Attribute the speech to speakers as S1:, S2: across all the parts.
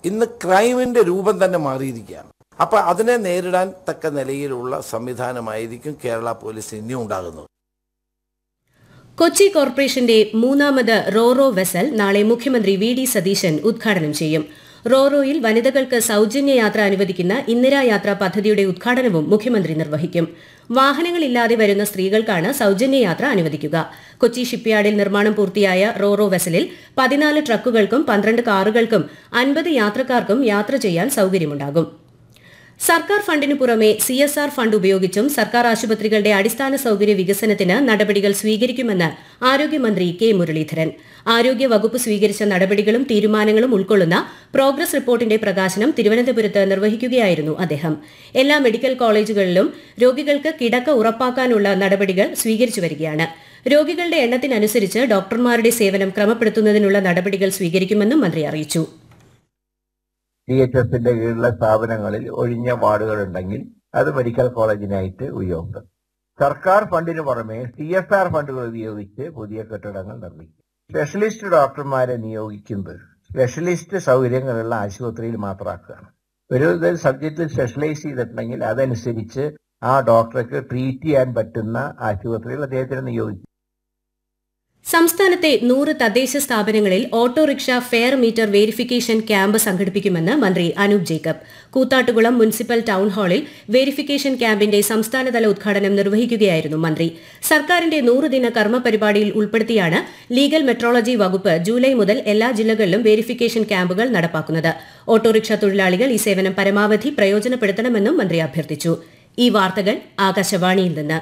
S1: ഇന്ന് ക്രൈമിന്റെ രൂപം തന്നെ മാറിയിരിക്കുകയാണ് അപ്പൊ അതിനെ നേരിടാൻ തക്ക നിലയിലുള്ള സംവിധാനമായിരിക്കും കേരള പോലീസ് ഇനി ഉണ്ടാകുന്നത്
S2: കൊച്ചി കോർപ്പറേഷന്റെ മൂന്നാമത് റോറോ വെസൽ നാളെ മുഖ്യമന്ത്രി വി ഡി സതീശൻ ഉദ്ഘാടനം ചെയ്യും റോറോയിൽ വനിതകൾക്ക് സൌജന്യ യാത്ര അനുവദിക്കുന്ന ഇന്ദിരാ യാത്ര പദ്ധതിയുടെ ഉദ്ഘാടനവും മുഖ്യമന്ത്രി നിർവഹിക്കും വാഹനങ്ങളില്ലാതെ വരുന്ന സ്ത്രീകൾക്കാണ് സൌജന്യ യാത്ര അനുവദിക്കുക കൊച്ചി ഷിപ്പ്യാർഡിൽ നിർമ്മാണം പൂർത്തിയായ റോറോ വെസലിൽ പതിനാല് ട്രക്കുകൾക്കും പന്ത്രണ്ട് കാറുകൾക്കും അൻപത് യാത്രക്കാർക്കും യാത്ര ചെയ്യാൻ സൌകര്യമുണ്ടാകും സർക്കാർ ഫണ്ടിനു പുറമെ സി എസ് ആർ ഫണ്ട് ഉപയോഗിച്ചും സർക്കാർ ആശുപത്രികളുടെ അടിസ്ഥാന സൌകര്യ വികസനത്തിന് നടപടികൾ സ്വീകരിക്കുമെന്ന് ആരോഗ്യമന്ത്രി കെ മുരളീധരൻ ആരോഗ്യ വകുപ്പ് സ്വീകരിച്ച നടപടികളും തീരുമാനങ്ങളും ഉൾക്കൊള്ളുന്ന പ്രോഗ്രസ് റിപ്പോർട്ടിന്റെ പ്രകാശനം തിരുവനന്തപുരത്ത് നിർവഹിക്കുകയായിരുന്നു അദ്ദേഹം എല്ലാ മെഡിക്കൽ കോളേജുകളിലും രോഗികൾക്ക് കിടക്ക ഉറപ്പാക്കാനുള്ള നടപടികൾ സ്വീകരിച്ചു വരികയാണ് രോഗികളുടെ എണ്ണത്തിനനുസരിച്ച് ഡോക്ടർമാരുടെ സേവനം ക്രമപ്പെടുത്തുന്നതിനുള്ള നടപടികൾ സ്വീകരിക്കുമെന്നും മന്ത്രി അറിയിച്ചു
S3: ഡി എച്ച് എസിന്റെ കീഴിലുള്ള സ്ഥാപനങ്ങളിൽ ഒഴിഞ്ഞ വാർഡുകൾ ഉണ്ടെങ്കിൽ അത് മെഡിക്കൽ കോളേജിനായിട്ട് ഉപയോഗം സർക്കാർ ഫണ്ടിന് പുറമെ സി എസ് ആർ ഫണ്ടുകൾ ഉപയോഗിച്ച് പുതിയ കെട്ടിടങ്ങൾ നിർമ്മിക്കും സ്പെഷ്യലിസ്റ്റ് ഡോക്ടർമാരെ നിയോഗിക്കുന്നത് സ്പെഷ്യലിസ്റ്റ് സൗകര്യങ്ങളുള്ള ആശുപത്രിയിൽ മാത്രമാക്കുകയാണ് ഒരു ഇത് സബ്ജക്റ്റിൽ സ്പെഷ്യലൈസ് ചെയ്തിട്ടുണ്ടെങ്കിൽ അതനുസരിച്ച് ആ ഡോക്ടർക്ക് ട്രീറ്റ് ചെയ്യാൻ പറ്റുന്ന ആശുപത്രിയിൽ അദ്ദേഹത്തിന് നിയോഗിക്കും
S2: സംസ്ഥാനത്തെ നൂറ് തദ്ദേശ സ്ഥാപനങ്ങളിൽ autorickshaw fare meter verification camp സംഘടിപ്പിക്കുമെന്ന് മന്ത്രി അനൂപ് ജേക്കബ് കൂത്താട്ടുകുളം മുനിസിപ്പൽ ടൌൺ ഹാളിൽ വേരിഫിക്കേഷൻ ക്യാമ്പിന്റെ സംസ്ഥാനതല ഉദ്ഘാടനം നിർവഹിക്കുകയായിരുന്നു മന്ത്രി സർക്കാരിന്റെ നൂറുദിന കർമ്മ പരിപാടിയിൽ ഉൾപ്പെടുത്തിയാണ് ലീഗൽ മെട്രോളജി വകുപ്പ് ജൂലൈ മുതൽ എല്ലാ ജില്ലകളിലും വേരിഫിക്കേഷൻ ക്യാമ്പുകൾ നടപ്പാക്കുന്നത് ഓട്ടോറിക്ഷ തൊഴിലാളികൾ ഈ സേവനം പരമാവധി പ്രയോജനപ്പെടുത്തണമെന്നും മന്ത്രി അഭ്യർത്ഥിച്ചു ഈ വാർത്തകൾ ആകാശവാണിയിൽ നിന്ന്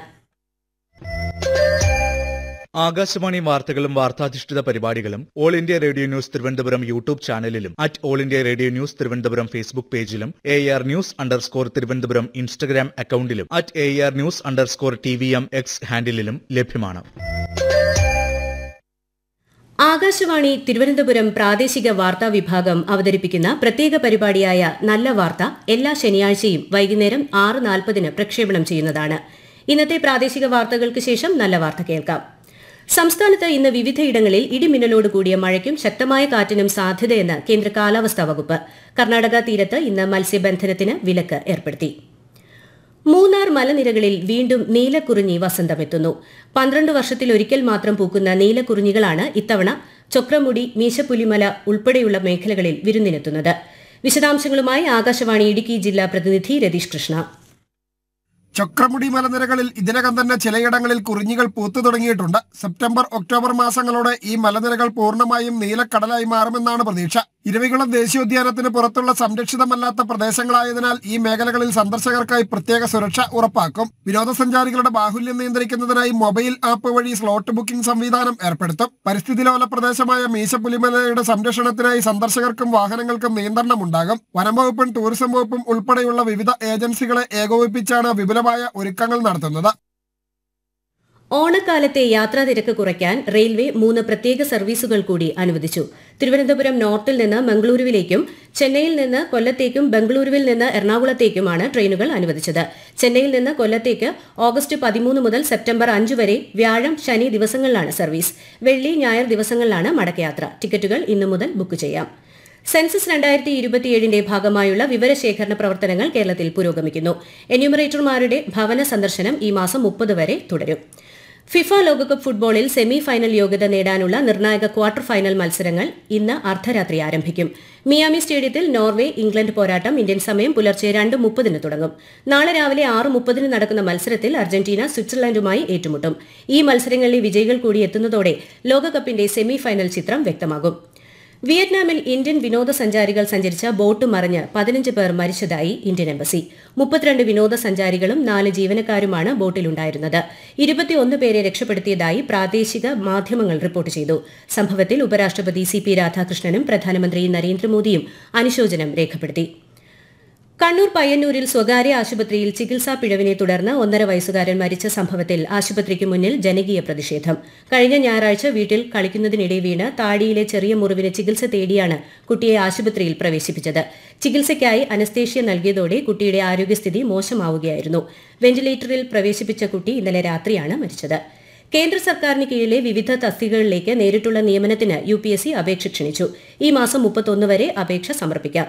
S4: ആകാശവാണി വാർത്തകളും വാർത്താധിഷ്ഠിത പരിപാടികളും all India radio news Thiruvananthapuram YouTube ചാനലിലും at all India radio news Thiruvananthapuram Facebook പേജിലും A R news underscore Thiruvananthapuram Instagram അക്കൌണ്ടിലും at A R news underscore T V M X ഹാൻഡിലും ലഭ്യമാണ്
S2: ആകാശവാണി തിരുവനന്തപുരം പ്രാദേശിക വാർത്താ വിഭാഗം അവതരിപ്പിക്കുന്ന പ്രത്യേക പരിപാടിയായ നല്ല വാർത്ത എല്ലാ ശനിയാഴ്ചയും വൈകുന്നേരം ആറ് നാൽപ്പതിന് പ്രക്ഷേപണം ചെയ്യുന്നതാണ് ഇന്നത്തെ പ്രാദേശിക വാർത്തകൾക്ക് ശേഷം നല്ല വാർത്ത കേൾക്കാം സംസ്ഥാനത്ത് ഇന്ന് വിവിധയിടങ്ങളിൽ ഇടിമിന്നലോട് കൂടിയ മഴയ്ക്കും ശക്തമായ കാറ്റിനും സാധ്യതയെന്ന് കേന്ദ്ര കാലാവസ്ഥാ വകുപ്പ് കർണാടക തീരത്ത് ഇന്ന് മത്സ്യബന്ധനത്തിന് വിലക്ക് ഏർപ്പെടുത്തി മൂന്നാർ മലനിരകളിൽ വീണ്ടും നീലക്കുറിഞ്ഞി വസന്തമെത്തുന്നു പന്ത്രണ്ട് വർഷത്തിലൊരിക്കൽ മാത്രം പൂക്കുന്ന നീലക്കുറിഞ്ഞികളാണ് ഇത്തവണ ചൊക്രമുടി മീശപ്പുലിമല ഉൾപ്പെടെയുള്ള മേഖലകളിൽ വിരുന്നിനെത്തുന്നത് വിശദാംശങ്ങളുമായി ആകാശവാണി ഇടുക്കി ജില്ലാ പ്രതിനിധി രതീഷ് കൃഷ്ണ
S5: ചക്രമുടി മലനിരകളിൽ ഇതിനകം തന്നെ ചിലയിടങ്ങളിൽ കുറിഞ്ഞികൾ പൂത്തു തുടങ്ങിയിട്ടുണ്ട് സെപ്റ്റംബർ ഒക്ടോബർ മാസങ്ങളോടെ ഈ മലനിരകൾ പൂർണ്ണമായും നീലക്കടലായി മാറുമെന്നാണ് പ്രതീക്ഷ ഇരവികുളം ദേശീയോദ്യാനത്തിന് പുറത്തുള്ള സംരക്ഷിതമല്ലാത്ത പ്രദേശങ്ങളായതിനാൽ ഈ മേഖലകളിൽ സന്ദർശകർക്കായി പ്രത്യേക സുരക്ഷ ഉറപ്പാക്കും വിനോദസഞ്ചാരികളുടെ ബാഹുല്യം നിയന്ത്രിക്കുന്നതിനായി മൊബൈൽ ആപ്പ് വഴി സ്ലോട്ട് ബുക്കിംഗ് സംവിധാനം ഏർപ്പെടുത്തും പരിസ്ഥിതി ലോല പ്രദേശമായ മീശപ്പുലിമലയുടെ സംരക്ഷണത്തിനായി സന്ദർശകർക്കും വാഹനങ്ങൾക്കും നിയന്ത്രണമുണ്ടാകും വനം വകുപ്പും ടൂറിസം വകുപ്പും ഉൾപ്പെടെയുള്ള വിവിധ ഏജൻസികളെ ഏകോപിപ്പിച്ചാണ് വിപുലമായ ഒരുക്കങ്ങൾ നടത്തുന്നത്
S2: ഓണക്കാലത്തെ യാത്രാ തിരക്ക് കുറയ്ക്കാൻ റെയിൽവേ മൂന്ന് പ്രത്യേക സർവീസുകൾ കൂടി അനുവദിച്ചു തിരുവനന്തപുരം നോർത്തിൽ നിന്ന് മംഗളൂരുവിലേക്കും ചെന്നൈയിൽ നിന്ന് കൊല്ലത്തേക്കും ബംഗളൂരുവിൽ നിന്ന് എറണാകുളത്തേക്കുമാണ് ട്രെയിനുകൾ അനുവദിച്ചത് ചെന്നൈയിൽ നിന്ന് കൊല്ലത്തേക്ക് ഓഗസ്റ്റ് പതിമൂന്ന് മുതൽ സെപ്റ്റംബർ അഞ്ച് വരെ വ്യാഴം ശനി ദിവസങ്ങളിലാണ് സർവീസ് വെള്ളി ഞായർ ദിവസങ്ങളിലാണ് മടക്കയാത്ര ടിക്കറ്റുകൾ ഇന്നു മുതൽ ബുക്ക് ചെയ്യാം സെൻസസ് രണ്ടായിരത്തി ഇരുപത്തിയേഴിന്റെ ഭാഗമായുള്ള വിവരശേഖരണ പ്രവർത്തനങ്ങൾ കേരളത്തിൽ പുരോഗമിക്കുന്നു എന്യൂമറേറ്റർമാരുടെ ഭവന സന്ദർശനം ഈ മാസം മുപ്പത് വരെ തുടരും ഫിഫ ലോകകപ്പ് ഫുട്ബോളിൽ സെമി ഫൈനൽ യോഗ്യത നേടാനുള്ള നിർണായക ക്വാർട്ടർ ഫൈനൽ മത്സരങ്ങൾ ഇന്ന് അർദ്ധരാത്രി ആരംഭിക്കും മിയാമി സ്റ്റേഡിയത്തിൽ നോർവേ ഇംഗ്ലണ്ട് പോരാട്ടം ഇന്ത്യൻ സമയം പുലർച്ചെ രണ്ട് മുപ്പതിന് തുടങ്ങും നാളെ രാവിലെ ആറ് മുപ്പതിന് നടക്കുന്ന മത്സരത്തിൽ അർജന്റീന സ്വിറ്റ്സർലൻഡുമായി ഏറ്റുമുട്ടും ഈ മത്സരങ്ങളിലെ വിജയികൾ കൂടി എത്തുന്നതോടെ ലോകകപ്പിന്റെ സെമി ഫൈനൽ ചിത്രം വ്യക്തമാകും വിയറ്റ്നാമിൽ ഇന്ത്യൻ വിനോദസഞ്ചാരികൾ സഞ്ചരിച്ച ബോട്ട് മറിഞ്ഞ് പതിനഞ്ച് പേർ മരിച്ചതായി ഇന്ത്യൻ എംബസി മുപ്പത്തിരണ്ട് വിനോദസഞ്ചാരികളും നാല് ജീവനക്കാരുമാണ് ബോട്ടിലുണ്ടായിരുന്നത് ഇരുപത്തിയൊന്ന് പേരെ രക്ഷപ്പെടുത്തിയതായി പ്രാദേശിക മാധ്യമങ്ങൾ റിപ്പോർട്ട് ചെയ്തു സംഭവത്തിൽ ഉപരാഷ്ട്രപതി സി പി രാധാകൃഷ്ണനും പ്രധാനമന്ത്രി നരേന്ദ്രമോദിയും അനുശോചനം രേഖപ്പെടുത്തി കണ്ണൂർ പയ്യന്നൂരിൽ സ്വകാര്യ ആശുപത്രിയിൽ ചികിത്സാ പിഴവിനെ തുടർന്ന് ഒന്നര വയസ്സുകാരൻ മരിച്ച സംഭവത്തിൽ ആശുപത്രിക്ക് മുന്നിൽ ജനകീയ പ്രതിഷേധം കഴിഞ്ഞ ഞായറാഴ്ച വീട്ടിൽ കളിക്കുന്നതിനിടെ വീണ് താടിയിലെ ചെറിയ മുറിവിന് ചികിത്സ തേടിയാണ് കുട്ടിയെ ആശുപത്രിയിൽ പ്രവേശിപ്പിച്ചത് ചികിത്സയ്ക്കായി അനസ്തേഷ്യ നൽകിയതോടെ കുട്ടിയുടെ ആരോഗ്യസ്ഥിതി മോശമാവുകയായിരുന്നു വെന്റിലേറ്ററിൽ പ്രവേശിപ്പിച്ച കുട്ടി ഇന്നലെ രാത്രിയാണ് മരിച്ചത് കേന്ദ്ര സർക്കാരിന് കീഴിലെ വിവിധ തസ്തികകളിലേക്ക് നേരിട്ടുള്ള നിയമനത്തിന് യു പി എസ് സി അപേക്ഷ ക്ഷണിച്ചു ഈ മാസം മുപ്പത്തൊന്ന് വരെ അപേക്ഷ സമർപ്പിക്കാം